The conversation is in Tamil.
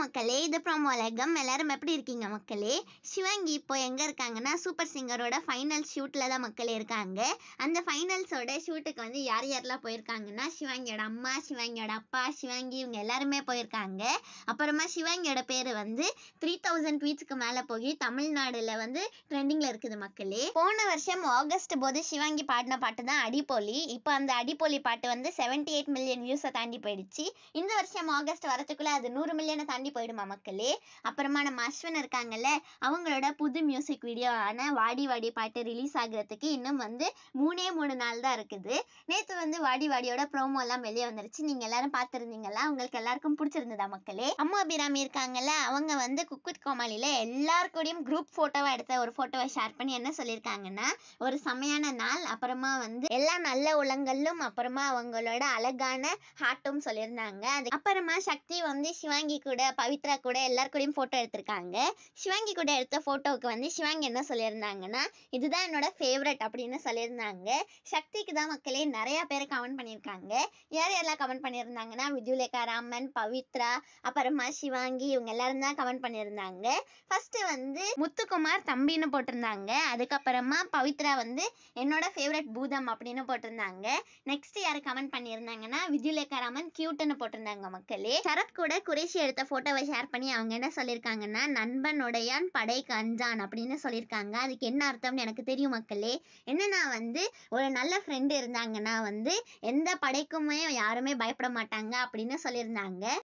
மக்களே இது ப்ரோமோ உலகம் எல்லாரும் எப்படி இருக்கீங்க மக்களே சிவங்கி இப்போ எங்கே இருக்காங்கன்னா சூப்பர் சிங்கரோட ஃபைனல் ஷூட்டில் தான் மக்களே இருக்காங்க அந்த ஃபைனல்ஸோட ஷூட்டுக்கு வந்து யார் யாரெல்லாம் போயிருக்காங்கன்னா சிவாங்கியோட அம்மா சிவாங்கியோட அப்பா சிவாங்கி இவங்க எல்லாருமே போயிருக்காங்க அப்புறமா சிவாங்கியோட பேர் வந்து த்ரீ தௌசண்ட் ட்வீட்ஸ்க்கு மேலே போய் தமிழ்நாடுல வந்து ட்ரெண்டிங்கில் இருக்குது மக்களே போன வருஷம் ஆகஸ்ட் போது சிவாங்கி பாடின பாட்டு தான் அடிப்பொலி இப்போ அந்த அடிப்பொலி பாட்டு வந்து செவன்டி எயிட் மில்லியன் வியூஸை தாண்டி போயிடுச்சு இந்த வருஷம் ஆகஸ்ட் வரதுக்குள்ள அது நூறு மில்லியனை தாண்டி போயிடுமா மக்களே அப்புறமா நம்ம அஸ்வின் இருக்காங்கல்ல அவங்களோட புது மியூசிக் வீடியோவான வாடி வாடி பாட்டு ரிலீஸ் ஆகுறதுக்கு இன்னும் வந்து மூணே மூணு நாள் தான் இருக்குது நேற்று வந்து வாடி வாடியோட ப்ரோமோ எல்லாம் வெளியே வந்துருச்சு நீங்க எல்லாரும் பார்த்துருந்தீங்களா உங்களுக்கு எல்லாருக்கும் பிடிச்சிருந்ததா மக்களே அம்மா அபிராமி இருக்காங்கல்ல அவங்க வந்து குக்குத் கோமாளியில எல்லார் கூடயும் குரூப் போட்டோவா எடுத்த ஒரு போட்டோவை ஷேர் பண்ணி என்ன சொல்லியிருக்காங்கன்னா ஒரு செமையான நாள் அப்புறமா வந்து எல்லா நல்ல உலங்களும் அப்புறமா அவங்களோட அழகான ஹார்ட்டும் சொல்லியிருந்தாங்க அது அப்புறமா சக்தி வந்து சிவாங்கி கூட பவித்ரா கூட எல்லார் கூடயும் ஃபோட்டோ எடுத்திருக்காங்க சிவாங்கி கூட எடுத்த ஃபோட்டோவுக்கு வந்து சிவாங்கி என்ன சொல்லியிருந்தாங்கன்னா இதுதான் என்னோட ஃபேவரட் அப்படின்னு சொல்லியிருந்தாங்க சக்திக்கு தான் மக்களே நிறைய பேர் கமெண்ட் பண்ணியிருக்காங்க யார் யாரெல்லாம் கமெண்ட் பண்ணியிருந்தாங்கன்னா விஜுலேகா ராமன் பவித்ரா அப்புறமா சிவாங்கி இவங்க எல்லாரும் தான் கமெண்ட் பண்ணியிருந்தாங்க ஃபர்ஸ்ட் வந்து முத்துக்குமார் தம்பின்னு போட்டிருந்தாங்க அதுக்கப்புறமா பவித்ரா வந்து என்னோட ஃபேவரட் பூதம் அப்படின்னு போட்டிருந்தாங்க நெக்ஸ்ட் யார் கமெண்ட் பண்ணியிருந்தாங்கன்னா விஜுலேகா ராமன் கியூட்னு போட்டிருந்தாங்க மக்களே சரத் கூட குறைஷி எடுத்த போட்டோவை ஷேர் பண்ணி அவங்க என்ன சொல்லியிருக்காங்கன்னா நண்பனுடையான் படைக்கு அஞ்சான் அப்படின்னு சொல்லியிருக்காங்க அதுக்கு என்ன அர்த்தம்னு எனக்கு தெரியும் மக்களே என்னன்னா வந்து ஒரு நல்ல ஃப்ரெண்டு இருந்தாங்கன்னா வந்து எந்த படைக்குமே யாருமே பயப்பட மாட்டாங்க அப்படின்னு சொல்லியிருந்தாங்க